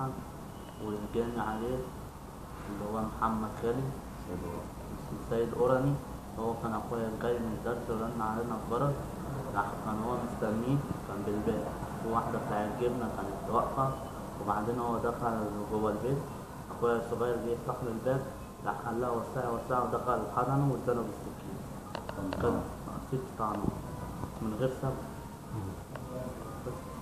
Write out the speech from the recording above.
فرحة والجاني عليه اللي هو محمد خالد سيد أوراني هو كان أخويا جاي من الدرس ورن علينا الجرس راح كان هو مستنيه كان بالباب في واحدة بتاعت جبنة كانت واقفة وبعدين هو دخل جوه البيت أخويا الصغير جه يفتح له الباب راح قال لها وسعي وسعي ودخل حضنه واداله بالسكين كان ست طعنات من غير سبب بس